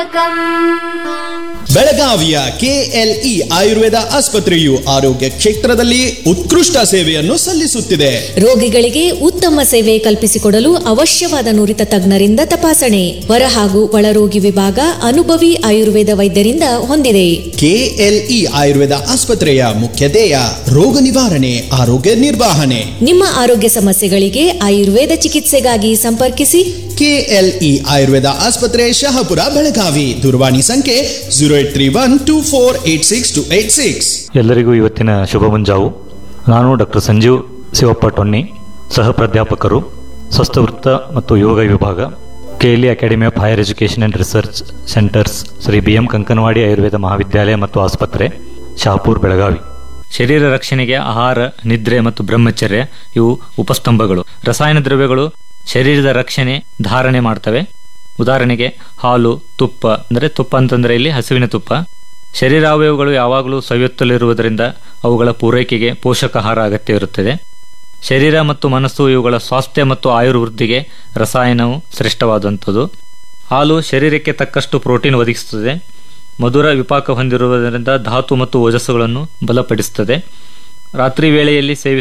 ಬೆಳಗಾವಿಯ ಕೆಎಲ್ಇ ಆಯುರ್ವೇದ ಆಸ್ಪತ್ರೆಯು ಆರೋಗ್ಯ ಕ್ಷೇತ್ರದಲ್ಲಿ ಉತ್ಕೃಷ್ಟ ಸೇವೆಯನ್ನು ಸಲ್ಲಿಸುತ್ತಿದೆ ರೋಗಿಗಳಿಗೆ ಉತ್ತಮ ಸೇವೆ ಕಲ್ಪಿಸಿಕೊಡಲು ಅವಶ್ಯವಾದ ನುರಿತ ತಜ್ಞರಿಂದ ತಪಾಸಣೆ ಹೊರ ಹಾಗೂ ಒಳರೋಗಿ ವಿಭಾಗ ಅನುಭವಿ ಆಯುರ್ವೇದ ವೈದ್ಯರಿಂದ ಹೊಂದಿದೆ ಕೆಎಲ್ಇ ಆಯುರ್ವೇದ ಆಸ್ಪತ್ರೆಯ ಮುಖ್ಯ ಧ್ಯೇಯ ರೋಗ ನಿವಾರಣೆ ಆರೋಗ್ಯ ನಿರ್ವಹಣೆ ನಿಮ್ಮ ಆರೋಗ್ಯ ಸಮಸ್ಯೆಗಳಿಗೆ ಆಯುರ್ವೇದ ಚಿಕಿತ್ಸೆಗಾಗಿ ಸಂಪರ್ಕಿಸಿ ಕೆಎಲ್ಇ ಆಯುರ್ವೇದ ಆಸ್ಪತ್ರೆ ಶಹಾಪುರ ಬೆಳಗಾವಿ ದೂರವಾಣಿ ಸಂಖ್ಯೆ zero eight three one two four eight six two eight six ಎಲ್ಲರಿಗೂ ಇವತ್ತಿನ ಶುಭ ಮುಂಜಾವು ನಾನು ಡಾಕ್ಟರ್ ಸಂಜೀವ್ ಶಿವಪ್ಪ ಟೊನ್ನಿ ಸಹ ಪ್ರಾಧ್ಯಾಪಕರು ಸ್ವಸ್ಥವೃತ್ತ ಮತ್ತು ಯೋಗ ವಿಭಾಗ KLE academy of higher education and research centres Shri B M Kankanawadi Ayurveda Mahavidyalaya ಮತ್ತು ಆಸ್ಪತ್ರೆ ಶಹಾಪುರ್ ಬೆಳಗಾವಿ ಶರೀರ ರಕ್ಷಣೆಗೆ ಆಹಾರ ನಿದ್ರೆ ಮತ್ತು ಬ್ರಹ್ಮಚರ್ಯ ಇವು ಉಪಸ್ತಂಭಗಳು ರಸಾಯನ ದ್ರವ್ಯಗಳು ಶರೀರದ ರಕ್ಷಣೆ ಧಾರಣೆ ಮಾಡ್ತವೆ ಉದಾಹರಣೆಗೆ ಹಾಲು ತುಪ್ಪ ಅಂದರೆ ತುಪ್ಪ ಅಂತಂದ್ರೆ ಇಲ್ಲಿ ಹಸುವಿನ ತುಪ್ಪ ಶರೀರಾವಯವಗಳು ಯಾವಾಗಲೂ ಸವಿಯುತ್ತಲಿರುವುದರಿಂದ ಅವುಗಳ ಪೂರೈಕೆಗೆ ಪೋಷಕಾಹಾರ ಅಗತ್ಯ ಇರುತ್ತದೆ ಶರೀರ ಮತ್ತು ಮನಸ್ಸು ಇವುಗಳ ಸ್ವಾಸ್ಥ್ಯ ಮತ್ತು ಆಯುರ್ವೃದ್ಧಿಗೆ ರಸಾಯನವು ಶ್ರೇಷ್ಠವಾದಂಥದ್ದು ಹಾಲು ಶರೀರಕ್ಕೆ ತಕ್ಕಷ್ಟು ಪ್ರೋಟೀನ್ ಒದಗಿಸುತ್ತದೆ ಮಧುರ ವಿಪಾಕ ಹೊಂದಿರುವುದರಿಂದ ಧಾತು ಮತ್ತು ಓಜಸ್ಸುಗಳನ್ನು ಬಲಪಡಿಸುತ್ತದೆ ರಾತ್ರಿ ವೇಳೆಯಲ್ಲಿ ಸೇವಿಸ